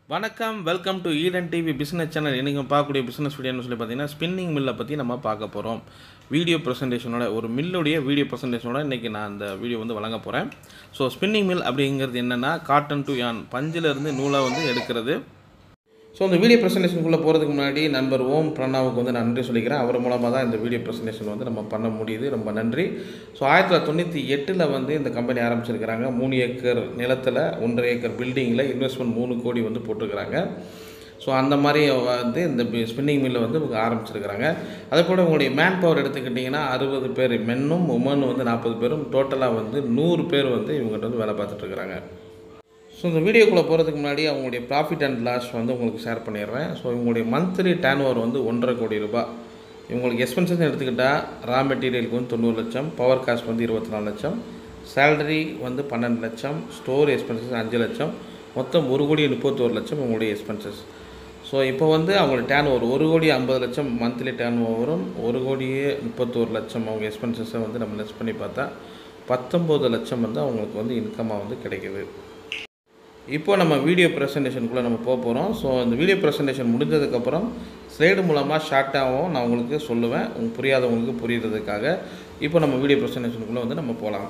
வணக்கம் welcome to Eden TV business channel இன்றைக்கி பார்க்கக்கூடிய பிஸ்னஸ் வீடியோன்னு சொல்லி பார்த்தீங்கன்னா ஸ்பின்னிங் மில்லை பற்றி நம்ம பார்க்க போகிறோம் வீடியோ ப்ரெசன்டேஷனோட ஒரு மில்லுடைய வீடியோ ப்ரெசன்டேஷனோட இன்றைக்கி நான் அந்த வீடியோ வந்து வழங்க போகிறேன் ஸோ ஸ்பின்னிங் மில் அப்படிங்கிறது என்னென்னா காட்டன் டு யான் பஞ்சிலிருந்து நூலை வந்து எடுக்கிறது ஸோ இந்த வீடியோ ப்ரெசன்டேஷனுக்குள்ளே போகிறதுக்கு முன்னாடி நண்பர் ஓம் பிரணாவுக்கு வந்து நன்றி சொல்லிக்கிறேன் அவர் மூலமாக தான் இந்த வீடியோ ப்ரெசன்டேஷன் வந்து நம்ம பண்ண முடியுது ரொம்ப நன்றி ஸோ ஆயிரத்தி தொள்ளாயிரத்தி தொண்ணூற்றி எட்டில் வந்து இந்த கம்பெனி ஆரம்பிச்சிருக்கிறாங்க மூணு ஏக்கர் நிலத்தில் ஒன்றரை ஏக்கர் பில்டிங்கில் இன்வெஸ்ட்மெண்ட் மூணு கோடி வந்து போட்டிருக்கிறாங்க ஸோ அந்த மாதிரி வந்து இந்த ஸ்பின்னிங் மில்லை வந்து இவங்க ஆரம்பிச்சிருக்கிறாங்க அதே போல் உங்களுடைய மேன் பவர் எடுத்துக்கிட்டிங்கன்னா அறுபது பேர் மென்னும் உமனும் வந்து நாற்பது பேரும் டோட்டலாக வந்து நூறு பேர் வந்து இவங்ககிட்ட வந்து வேலை பார்த்துட்ருக்குறாங்க ஸோ இந்த வீடியோக்குள்ளே போகிறதுக்கு முன்னாடி அவங்களுடைய ப்ராஃபிட் அண்ட் லாஸ் வந்து உங்களுக்கு ஷேர் பண்ணிடுறேன் ஸோ இவங்களுடைய மந்த்லி டேன் ஓவர் வந்து ஒன்றரை கோடி ரூபாய் இவங்களுக்கு எக்ஸ்பென்சஸ் எடுத்துக்கிட்டால் ரா மெட்டீரியலுக்கு வந்து தொண்ணூறு லட்சம் பவர் காஸ்ட் வந்து இருபத்தி நாலு லட்சம் சேலரி வந்து பன்னெண்டு லட்சம் ஸ்டோர் எக்ஸ்பென்சஸ் அஞ்சு லட்சம் மொத்தம் ஒரு கோடி முப்பத்தோரு லட்சம் உங்களுடைய எக்ஸ்பென்சஸ் ஸோ இப்போ வந்து அவங்களோட டேன் ஓவர் ஒரு கோடி ஐம்பது லட்சம் மந்த்லி டேன் ஓவரும் ஒரு கோடியே முப்பத்தோரு லட்சம் அவங்க எக்ஸ்பென்சஸை வந்து நம்ம லெஸ் பண்ணி பார்த்தா பத்தொம்போது லட்சம் வந்து அவங்களுக்கு வந்து இன்கமாக வந்து கிடைக்குது இப்போ நம்ம வீடியோ ப்ரெசன்டேஷனுக்குள்ளே நம்ம போக போகிறோம் ஸோ இந்த வீடியோ ப்ரெசன்டேஷன் முடிஞ்சதுக்கப்புறம் ஸ்லைடு மூலமாக ஷார்ட்டாகவும் நான் உங்களுக்கு சொல்லுவேன் உங்களுக்கு புரியாதவங்களுக்கு புரியுறதுக்காக இப்போ நம்ம வீடியோ ப்ரெசன்டேஷனுக்குள்ளே வந்து நம்ம போகலாம்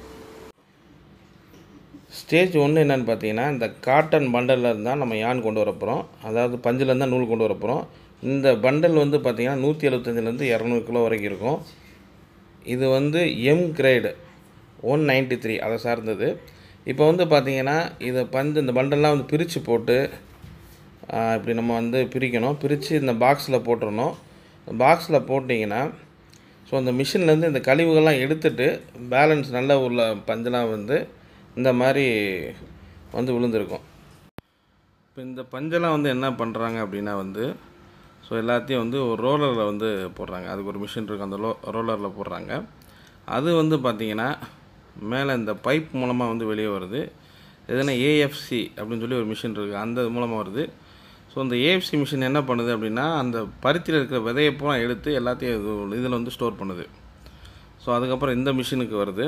ஸ்டேஜ் ஒன்று என்னென்னு பார்த்தீங்கன்னா இந்த காட்டன் பண்டலில் இருந்தால் நம்ம யான் கொண்டு வர போகிறோம் அதாவது பஞ்சில் இருந்தால் நூல் கொண்டு வர போகிறோம் இந்த பண்டல் வந்து பார்த்திங்கன்னா நூற்றி எழுபத்தஞ்சிலேருந்து இரநூறு கிலோ வரைக்கும் இருக்கும் இது வந்து M grade one ninety three அதை சார்ந்தது இப்போ வந்து பார்த்திங்கன்னா இதை பந்து இந்த பண்டல்லாம் வந்து பிரித்து போட்டு இப்படி நம்ம வந்து பிரிக்கணும் பிரித்து இந்த பாக்ஸில் போட்டுடணும் பாக்ஸில் போட்டிங்கன்னா ஸோ அந்த மிஷின்லேருந்து இந்த கழிவுகள்லாம் எடுத்துட்டு பேலன்ஸ் நல்ல உள்ள பஞ்செலாம் வந்து இந்த மாதிரி வந்து விழுந்திருக்கும் இப்போ இந்த பஞ்செல்லாம் வந்து என்ன பண்ணுறாங்க அப்படின்னா வந்து ஸோ எல்லாத்தையும் வந்து ஒரு ரோலரில் வந்து போடுறாங்க அதுக்கு ஒரு மிஷின் இருக்குது அந்த லோ ரோலரில் போடுறாங்க அது வந்து பார்த்திங்கன்னா மேலே இந்த பைப் மூலமாக வந்து வெளியே வருது எதுனா ஏஎஃப்சி அப்படின்னு சொல்லி ஒரு மிஷின் இருக்குது அந்த மூலமாக வருது ஸோ இந்த ஏஎஃப்சி மிஷின் என்ன பண்ணுது அப்படின்னா அந்த பருத்தியில் இருக்கிற விதையை பூரா எடுத்து எல்லாத்தையும் இதில் வந்து ஸ்டோர் பண்ணுது ஸோ அதுக்கப்புறம் இந்த மிஷினுக்கு வருது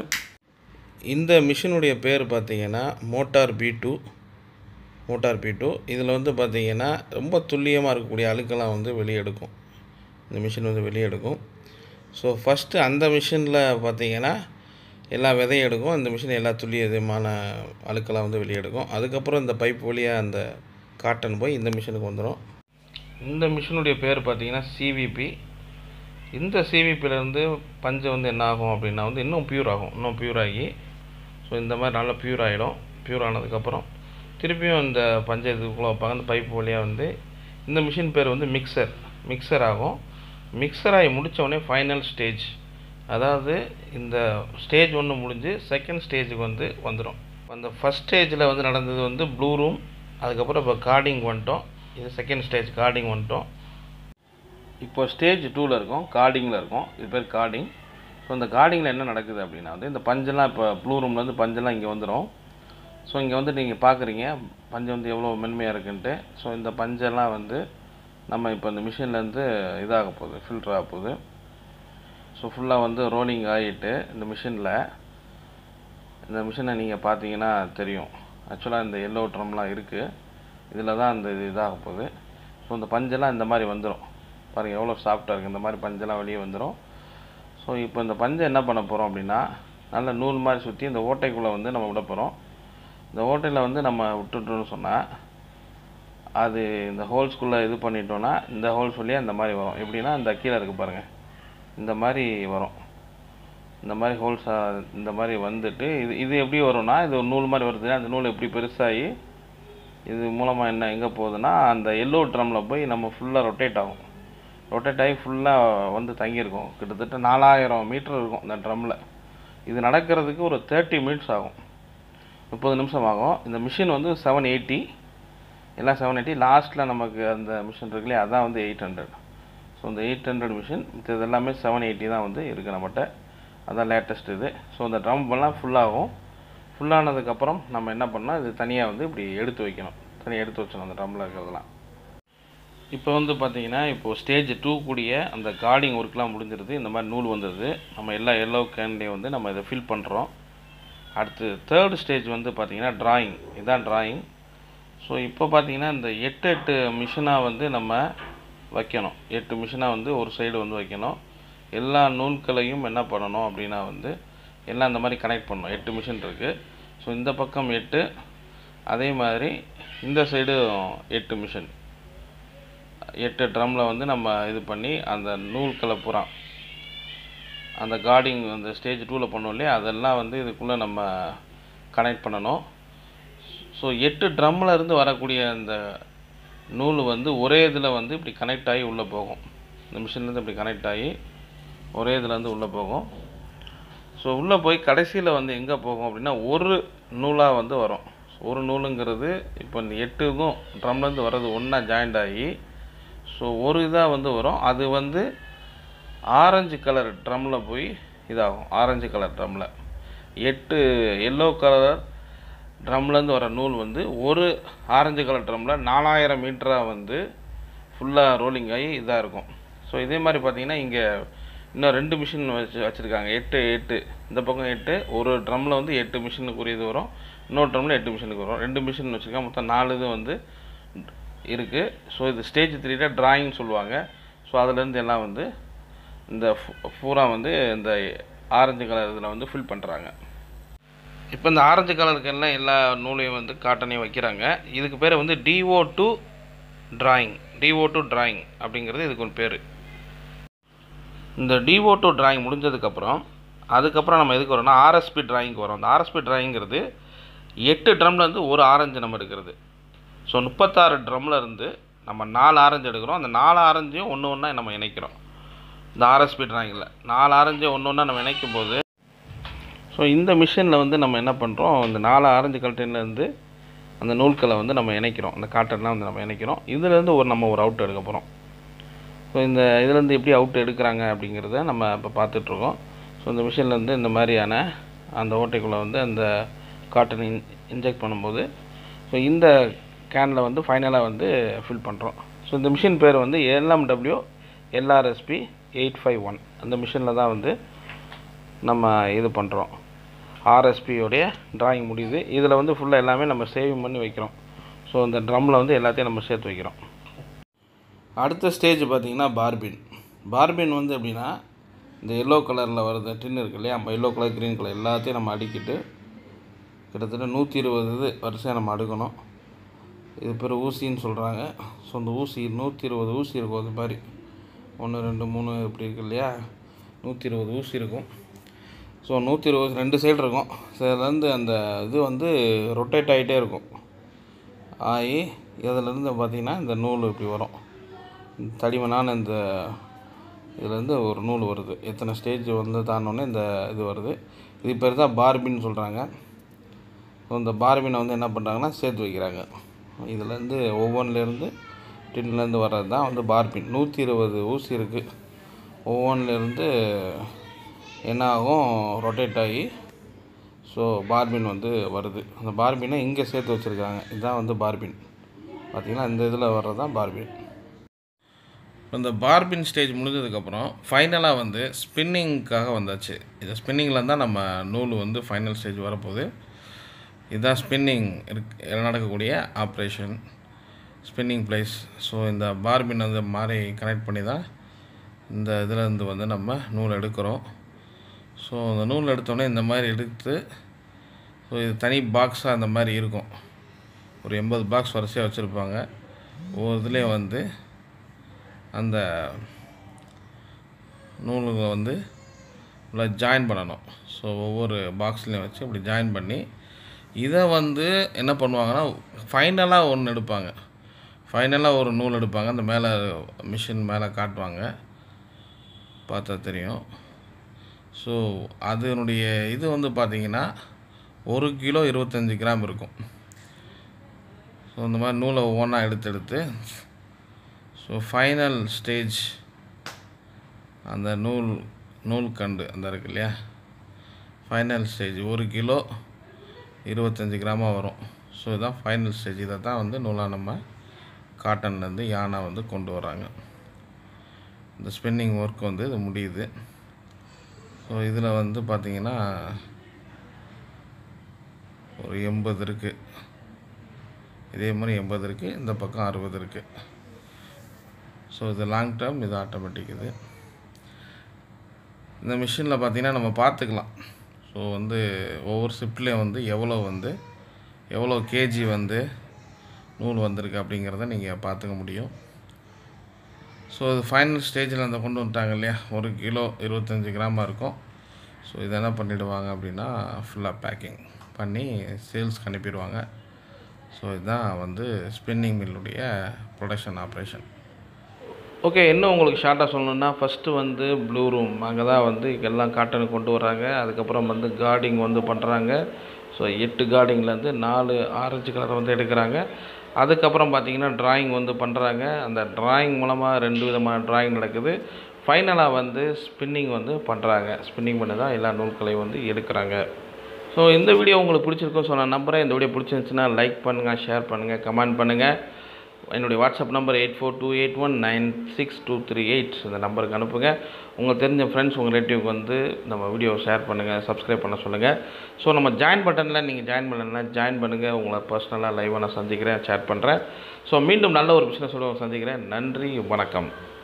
இந்த மிஷினுடைய பேர் பார்த்திங்கன்னா motor P two motor P two இதில் வந்து பார்த்திங்கன்னா ரொம்ப துல்லியமாக இருக்கக்கூடிய அழுக்கெல்லாம் வந்து வெளியே எடுக்கும் இந்த மிஷின் வந்து வெளியே எடுக்கும் ஸோ ஃபஸ்ட்டு அந்த மிஷினில் பார்த்திங்கன்னா எல்லா விதையும் எடுக்கும் இந்த மிஷின் எல்லா துல்லியமான அழுக்கெல்லாம் வந்து வெளியே எடுக்கும் அதுக்கப்புறம் இந்த பைப் வழியாக அந்த காட்டன் போய் இந்த மிஷினுக்கு வந்துடும் இந்த மிஷினுடைய பேர் பார்த்திங்கன்னா சிவிபி இந்த சிவிபிலேருந்து பஞ்சு வந்து என்ன ஆகும் அப்படின்னா வந்து இன்னும் ப்யூர் ஆகும் இன்னும் ப்யூர் ஆகி ஸோ இந்த மாதிரி நல்லா ப்யூர் ஆகிடும் ப்யூர் ஆனதுக்கப்புறம் திருப்பியும் இந்த பஞ்சை இதுக்குள்ளே வைப்பாங்க அந்த பைப் வழியாக வந்து இந்த மிஷின் பேர் வந்து மிக்சர் மிக்சர் ஆகும் மிக்சர் ஆகி முடித்தோடனே ஃபைனல் ஸ்டேஜ் அதாவது இந்த ஸ்டேஜ் ஒன்று முடிஞ்சு செகண்ட் ஸ்டேஜுக்கு வந்து வந்துடும் அந்த ஃபஸ்ட் ஸ்டேஜில் வந்து நடந்தது வந்து ப்ளூ ரூம் அதுக்கப்புறம் இப்போ கார்டிங் வந்துட்டோம் இது செகண்ட் ஸ்டேஜ் கார்டிங் வந்துட்டோம் இப்போ ஸ்டேஜ் டூவில் இருக்கும் கார்டிங்கில் இருக்கும் இது பேர் கார்டிங் ஸோ இந்த கார்டிங்கில் என்ன நடக்குது அப்படின்னா வந்து இந்த பஞ்செல்லாம் இப்போ ப்ளூ ரூம்லேருந்து பஞ்செல்லாம் இங்கே வந்துடும் ஸோ இங்கே வந்து நீங்கள் பார்க்குறீங்க பஞ்சு வந்து எவ்வளோ மென்மையாக இருக்குன்ட்டு ஸோ இந்த பஞ்செல்லாம் வந்து நம்ம இப்போ இந்த மிஷின்லேருந்து இதாக போகுது ஃபில்டர் ஆக போகுது ஸோ ஃபுல்லாக வந்து ரோலிங் ஆகிட்டு இந்த மிஷினில் இந்த மிஷினை நீங்கள் பார்த்தீங்கன்னா தெரியும் ஆக்சுவலாக இந்த எல்லோ ட்ரம்லாம் இருக்குது இதில் தான் அந்த இது இதாக போகுது ஸோ இந்த பஞ்செல்லாம் இந்த மாதிரி வந்துடும் பாருங்கள் எவ்வளோ சாஃப்டாக இருக்குது இந்த மாதிரி பஞ்செல்லாம் வெளியே வந்துடும் ஸோ இப்போ இந்த பஞ்சை என்ன பண்ண போகிறோம் அப்படின்னா நல்ல நூல் மாதிரி சுற்றி இந்த ஓட்டைக்குள்ளே வந்து நம்ம விட போகிறோம் இந்த ஓட்டையில் வந்து நம்ம விட்டுட்டோம்னு சொன்னால் அது இந்த ஹோல்ஸ்குள்ளே இது பண்ணிட்டோன்னா இந்த ஹோல்ஸ் வழியாக இந்த மாதிரி வரும் எப்படின்னா இந்த கீழே இருக்குது பாருங்கள் இந்த மாதிரி வரும் இந்த மாதிரி ஹோல்ஸாக இந்த மாதிரி வந்துட்டு இது இது எப்படி வரும்னா இது ஒரு நூல் மாதிரி வருது அந்த நூல் எப்படி பெருசாகி இது மூலமாக என்ன எங்கே போகுதுன்னா அந்த எல்லோ ட்ரம்மில் போய் நம்ம ஃபுல்லாக ரொட்டேட் ஆகும் ரொட்டேட் ஆகி ஃபுல்லாக வந்து தங்கியிருக்கும் கிட்டத்தட்ட நாலாயிரம் மீட்டர் இருக்கும் இந்த ட்ரம்மில் இது நடக்கிறதுக்கு ஒரு தேர்ட்டி மினிட்ஸ் ஆகும் முப்பது நிமிஷம் ஆகும் இந்த மிஷின் வந்து செவன் எயிட்டி எல்லாம் செவன் எயிட்டி லாஸ்ட்டில் நமக்கு அந்த மிஷின் இருக்குல்லையே அதான் வந்து எயிட் ஹண்ட்ரட் ஸோ இந்த எயிட் ஹண்ட்ரட் மிஷின் இது எல்லாமே செவன் எயிட்டி தான் வந்து இருக்குது நம்மகிட்ட அதான் லேட்டஸ்ட் இது ஸோ இந்த ட்ரம் எல்லாம் ஃபுல்லாகும் ஃபுல்லானதுக்கப்புறம் நம்ம என்ன பண்ணால் இது தனியாக வந்து இப்படி எடுத்து வைக்கணும் தனியாக எடுத்து வச்சிடணும் அந்த ட்ரம்மில் இருக்கிறதெல்லாம் இப்போ வந்து பார்த்தீங்கன்னா இப்போது ஸ்டேஜ் டூ கூடிய அந்த கார்டிங் ஒர்க்லாம் முடிஞ்சிருது இந்த மாதிரி நூல் வந்துடுது நம்ம எல்லா எல்லோ கேன்லேயும் வந்து நம்ம இதை ஃபில் பண்ணுறோம் அடுத்து தேர்ட் ஸ்டேஜ் வந்து பார்த்தீங்கன்னா டிராயிங் இதுதான் டிராயிங் ஸோ இப்போ பார்த்தீங்கன்னா இந்த எட்டு எட்டு மிஷினாக வந்து நம்ம வைக்கணும் எட்டு மிஷினாக வந்து ஒரு சைடு வந்து வைக்கணும் எல்லா நூல்களையும் என்ன பண்ணணும் அப்படின்னா வந்து எல்லாம் இந்த மாதிரி கனெக்ட் பண்ணணும் எட்டு மிஷின் இருக்குது ஸோ இந்த பக்கம் எட்டு அதே மாதிரி இந்த சைடு எட்டு மிஷின் எட்டு ட்ரம்மில் வந்து நம்ம இது பண்ணி அந்த நூல்களை பூரா அந்த கார்டிங் அந்த ஸ்டேஜ் டூவில் பண்ணோம் இல்லையா அதெல்லாம் வந்து இதுக்குள்ளே நம்ம கனெக்ட் பண்ணணும் ஸோ எட்டு ட்ரம்மில் இருந்து வரக்கூடிய அந்த நூல் வந்து ஒரே இதில் வந்து இப்படி கனெக்ட் ஆகி உள்ளே போகும் இந்த மிஷின்லேருந்து இப்படி கனெக்ட் ஆகி ஒரே இதில் வந்து உள்ளே போகும் ஸோ உள்ளே போய் கடைசியில் வந்து எங்கே போகும் அப்படின்னா ஒரு நூலாக வந்து வரும் ஒரு நூலுங்கிறது இப்போ இந்த எட்டு இதுவும் ட்ரம்லேருந்து வர்றது ஒன்றா ஜாயிண்ட் ஆகி ஸோ ஒரு இதாக வந்து வரும் அது வந்து ஆரஞ்சு கலர் ட்ரம்மில் போய் இதாகும் ஆரஞ்சு கலர் ட்ரம்மில் எட்டு எல்லோ கலர் ட்ரம்லேருந்து வர நூல் வந்து ஒரு ஆரஞ்சு கலர் ட்ரம்மில் நாலாயிரம் மீட்டராக வந்து ஃபுல்லாக ரோலிங் ஆகி இதாக இருக்கும் ஸோ இதே மாதிரி பார்த்தீங்கன்னா இங்கே இன்னும் ரெண்டு மிஷின் வச்சு வச்சுருக்காங்க எட்டு எட்டு இந்த பக்கம் எட்டு ஒரு ட்ரம்மில் வந்து எட்டு மிஷினுக்குரியது வரும் இன்னொரு ட்ரம்மில் எட்டு மிஷினுக்கு வரும் ரெண்டு மிஷின் வச்சுருக்காங்க மொத்தம் நாலு இது வந்து இருக்குது ஸோ இது ஸ்டேஜ் த்ரீல டிராயிங் சொல்லுவாங்க ஸோ அதுலேருந்து எல்லாம் வந்து இந்த ஃபு- பூரா வந்து இந்த ஆரஞ்சு கலர் இதில் வந்து ஃபில் பண்ணுறாங்க இப்போ இந்த ஆரஞ்சு கலருக்கு எல்லாம் எல்லா நூலையும் வந்து காட்டனையும் வைக்கிறாங்க இதுக்கு பேர் வந்து DO two drawing DO two drawing அப்படிங்கிறது இதுக்கு ஒரு பேர் இந்த டிஓ டூ டிராயிங் முடிஞ்சதுக்கப்புறம் அதுக்கப்புறம் நம்ம எதுக்கு வரோம்னா ஆர்எஸ்பி டிராயிங்க்கு வரோம் அந்த ஆர்எஸ்பி டிராயிங்கிறது எட்டு ட்ரம்ல இருந்து ஒரு ஆரஞ்சு நம்ம எடுக்கிறது ஸோ முப்பத்தாறு ட்ரம்ல இருந்து நம்ம நாலு ஆரஞ்சு எடுக்கிறோம் அந்த நாலு ஆரஞ்சையும் ஒன்று ஒன்றா நம்ம இணைக்கிறோம் இந்த ஆர்எஸ்பி டிராயிங்கில் நாலு ஆரஞ்சையும் ஒன்று ஒன்றா நம்ம இணைக்கும் போது ஸோ இந்த மிஷினில் வந்து நம்ம என்ன பண்ணுறோம் இந்த நாலு ஆரஞ்சு கல்டன்லேருந்து அந்த நூல்களை வந்து நம்ம இணைக்கிறோம் அந்த காட்டன்லாம் வந்து நம்ம இணைக்கிறோம் இதுலேருந்து ஒரு நம்ம ஒரு அவுட் எடுக்க போகிறோம் ஸோ இந்த இதுலேருந்து எப்படி அவுட் எடுக்கிறாங்க அப்படிங்கிறத நம்ம இப்போ பார்த்துட்ருக்கோம் ஸோ இந்த மிஷின்லேருந்து இந்த மாதிரியான அந்த ஓட்டைக்குள்ளே வந்து அந்த காட்டன் இன் இன்ஜெக்ட் பண்ணும்போது ஸோ இந்த கேனில் வந்து ஃபைனலாக வந்து ஃபில் பண்ணுறோம் ஸோ இந்த மிஷின் பேர் வந்து LMW LRSP eight five one அந்த மிஷினில் தான் வந்து நம்ம இது பண்ணுறோம் ஆர்எஸ்பியோடைய டிராயிங் முடியுது இதில் வந்து ஃபுல்லாக எல்லாமே நம்ம சேவிங் பண்ணி வைக்கிறோம் ஸோ இந்த ட்ரம்மில் வந்து எல்லாத்தையும் நம்ம சேர்த்து வைக்கிறோம் அடுத்த ஸ்டேஜ் பார்த்தீங்கன்னா பார்பின் பார்பின் வந்து எப்படின்னா இந்த எல்லோ கலரில் வருது டின் இருக்கு இல்லையா நம்ம எல்லோ கலர் க்ரீன் கலர் எல்லாத்தையும் நம்ம அடுக்கிட்டு கிட்டத்தட்ட நூற்றி இருபது இது வரிசையாக நம்ம அடுக்கணும் இது பேர் ஊசின்னு சொல்கிறாங்க ஸோ அந்த ஊசி நூற்றி இருபது ஊசி இருக்கும் அது மாதிரி ஒன்று ரெண்டு மூணு இப்படி இருக்கு இல்லையா நூற்றி இருபது ஊசி இருக்கும் ஸோ நூற்றி இருபது ரெண்டு சைடு இருக்கும் ஸோ இதுலேருந்து அந்த இது வந்து ரொட்டேட் ஆகிட்டே இருக்கும் ஆகி இதுலேருந்து பார்த்திங்கன்னா இந்த நூல் இப்படி வரும் தடிமனான இந்த இதுலேருந்து ஒரு நூல் வருது எத்தனை ஸ்டேஜ் வந்து தாண்டோன்னே இந்த இது வருது இது பேர் தான் பார்பின்னு சொல்கிறாங்க ஸோ இந்த பார்பினை வந்து என்ன பண்ணுறாங்கன்னா சேர்த்து வைக்கிறாங்க இதுலேருந்து ஒவ்வொன்றுலேருந்து டின்லேருந்து வர்றது தான் வந்து பார்பின் நூற்றி இருபது ஊசி இருக்குது ஒவ்வொன்றுலேருந்து என்ன ஆகும் ரொட்டேட் ஆகி ஸோ பார்பின் வந்து வருது அந்த பார்பினை இங்கே சேர்த்து வச்சுருக்காங்க இதுதான் வந்து பார்பின் பார்த்திங்கன்னா இந்த இதில் வர்றது தான் பார்பின் இந்த பார்பின் ஸ்டேஜ் முடிஞ்சதுக்கப்புறம் ஃபைனலாக வந்து ஸ்பின்னிங்க்காக வந்தாச்சு இது ஸ்பின்னிங்கில் தான் நம்ம நூல் வந்து ஃபைனல் ஸ்டேஜ் வரப்போகுது இதுதான் ஸ்பின்னிங் இருக்கு நடக்கக்கூடிய ஆப்ரேஷன் ஸ்பின்னிங் ப்ளேஸ் ஸோ இந்த பார்பின் அந்த மாதிரி கனெக்ட் பண்ணி தான் இந்த இதில் இருந்து வந்து நம்ம நூல் எடுக்கிறோம் ஸோ அந்த நூல் எடுத்தோடனே இந்த மாதிரி எடுத்து ஸோ இது தனி பாக்ஸாக அந்த மாதிரி இருக்கும் ஒரு எண்பது பாக்ஸ் வரிசையாக வச்சுருப்பாங்க ஒவ்வொரு இதுலேயும் வந்து அந்த நூலுங்களை வந்து உள்ள ஜாயின் பண்ணணும் ஸோ ஒவ்வொரு பாக்ஸ்லேயும் வச்சு இப்படி ஜாயின் பண்ணி இதை வந்து என்ன பண்ணுவாங்கன்னா ஃபைனலாக ஒன்று எடுப்பாங்க ஃபைனலாக ஒரு நூல் எடுப்பாங்க அந்த மேலே மிஷின் மேலே காட்டுவாங்க பார்த்தா தெரியும் ஸோ அதனுடைய இது வந்து பார்த்திங்கன்னா ஒரு கிலோ இருபத்தஞ்சி கிராம் இருக்கும் ஸோ இந்த மாதிரி நூலை ஒவ்வொன்றா எடுத்து எடுத்து ஸோ ஃபைனல் ஸ்டேஜ் அந்த நூல் நூல் கண்டு அந்த இருக்கு இல்லையா ஃபைனல் ஸ்டேஜ் ஒரு கிலோ இருபத்தஞ்சி கிராமாக வரும் ஸோ இதுதான் ஃபைனல் ஸ்டேஜ் இதை தான் வந்து நூலாக நம்ம காட்டன்லேருந்து யானை வந்து கொண்டு வராங்க இந்த ஸ்பின்னிங் ஒர்க் வந்து இது முடியுது ஸோ இதில் வந்து பார்த்திங்கன்னா ஒரு எண்பது இருக்குது இதே மாதிரி எண்பது இருக்குது இந்த பக்கம் அறுபது இருக்குது ஸோ இது லாங் டேர்ம் இது ஆட்டோமேட்டிக் இது இந்த மிஷினில் பார்த்தீங்கன்னா நம்ம பார்த்துக்கலாம் ஸோ வந்து ஒவ்வொரு ஷிஃப்ட்லேயும் வந்து எவ்வளோ வந்து எவ்வளோ கேஜி வந்து நூல் வந்திருக்கு அப்படிங்கிறத நீங்கள் பார்த்துக்க முடியும் ஸோ இது ஃபைனல் ஸ்டேஜில் அந்த கொண்டு வந்துட்டாங்க இல்லையா ஒரு கிலோ இருபத்தஞ்சி கிராமாக இருக்கும் ஸோ இதை என்ன பண்ணிவிடுவாங்க அப்படின்னா ஃபுல்லாக பேக்கிங் பண்ணி சேல்ஸ்க்கு அனுப்பிடுவாங்க ஸோ இதுதான் வந்து ஸ்பின்னிங் மில்லுடைய ப்ரொடக்ஷன் ஆப்ரேஷன் ஓகே இன்னும் உங்களுக்கு ஷார்ட்டாக சொல்லணுன்னா ஃபஸ்ட்டு வந்து ப்ளூ ரூம் அங்கே தான் வந்து எல்லாம் காட்டனு கொண்டு வராங்க அதுக்கப்புறம் வந்து கார்டிங் வந்து பண்ணுறாங்க ஸோ எட்டு கார்டிங்லேருந்து நாலு ஆரஞ்சு கலர் வந்து எடுக்கிறாங்க அதுக்கப்புறம் பார்த்தீங்கன்னா டிராயிங் வந்து பண்ணுறாங்க அந்த டிராயிங் மூலமாக ரெண்டு விதமான டிராயிங் நடக்குது ஃபைனலாக வந்து ஸ்பின்னிங் வந்து பண்ணுறாங்க ஸ்பின்னிங் பண்ணி தான் எல்லா நூல்களையும் வந்து எடுக்கிறாங்க ஸோ இந்த வீடியோ உங்களுக்கு பிடிச்சிருக்கும் ஸோ நான் நம்புகிறேன் இந்த வீடியோ பிடிச்சிருந்துச்சுன்னா லைக் பண்ணுங்கள் ஷேர் பண்ணுங்கள் கமெண்ட் பண்ணுங்கள் என்னுடைய WhatsApp number eight four two eight one nine six two three eight இந்த நம்பருக்கு அனுப்புங்க உங்களுக்கு தெரிஞ்ச ஃப்ரெண்ட்ஸ் உங்கள் ரிலேட்டிவ்க்கு வந்து நம்ம வீடியோ ஷேர் பண்ணுங்கள் சப்ஸ்கிரைப் பண்ண சொல்லுங்கள் ஸோ நம்ம ஜாயின் பட்டனில் நீங்கள் ஜாயின் பண்ணலன்னா ஜாயின் பண்ணுங்கள் உங்களை பர்சனலாக லைவாக நான் சந்திக்கிறேன் சேட் பண்ணுறேன் ஸோ மீண்டும் நல்ல ஒரு பிஸ்னஸோட சந்திக்கிறேன் நன்றி வணக்கம்